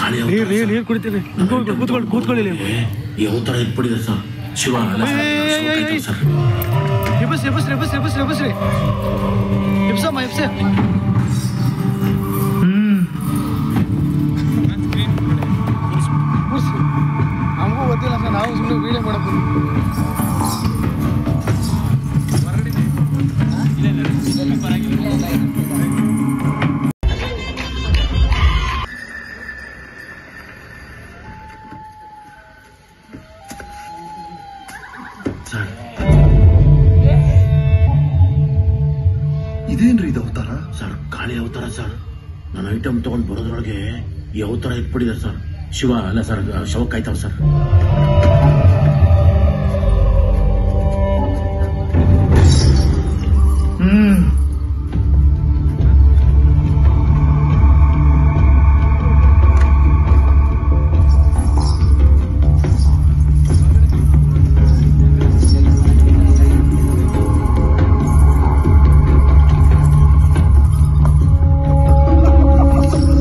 ಕಾಳಿ ನೀರ್ ನೀರ್ ನೀರ್ ಕುಡಿತೀನಿ ಕೂತ್ಕೊಳ್ಳಿ ಕೂತ್ಕೊಳ್ಳಿ ಕೂತ್ಕೊಳ್ಳಿ ನೀವು ಯಾವ ತರ ಇಟ್ಬಿಡಿದೆ ಸರ್ ಶಿವ ಅಲ್ಲ ಸರ್, ಏಯ್, ಏಯ್, ಶಿವ ಏಯ್, ಕೈತಲ್ ಏಯ್. ಸರ್ ಎಬ್ಬಸ್ರಿ ಎಬ್ಬಸ್ರಿ ಎಬ್ಬಸ್ರಿ ಎಬ್ಬಸ್ರಿ ಎಬ್ಬಸ್ರಿ ಎಬ್ಸಮ್ಮ ಎಬ್ಸೆ ಕೂರ್ಸಿ ನಮಗೂ ಗೊತ್ತಿಲ್ಲ ಸರ್ ನಾವು ಸುಮ್ಮನೆ ವೀಡಿಯೋ ಮಾಡಬೇಕು ಸರ್ ಇದೇನ್ರಿ ಇದು ಅವತಾರ ಸರ್ ಕಾಳಿ ಅವತಾರ ಸರ್ ನನ್ನ ಐಟಮ್ ತಗೊಂಡ್ ಬರೋದ್ರೊಳಗೆ ಈ ಅವತಾರ ಇಟ್ಬಿಟ್ಟಿದೆ ಸರ್ ಶಿವ ಅಲ್ಲ ಸರ್ ಶವ ಕಾಯ್ತಾವ ಸರ್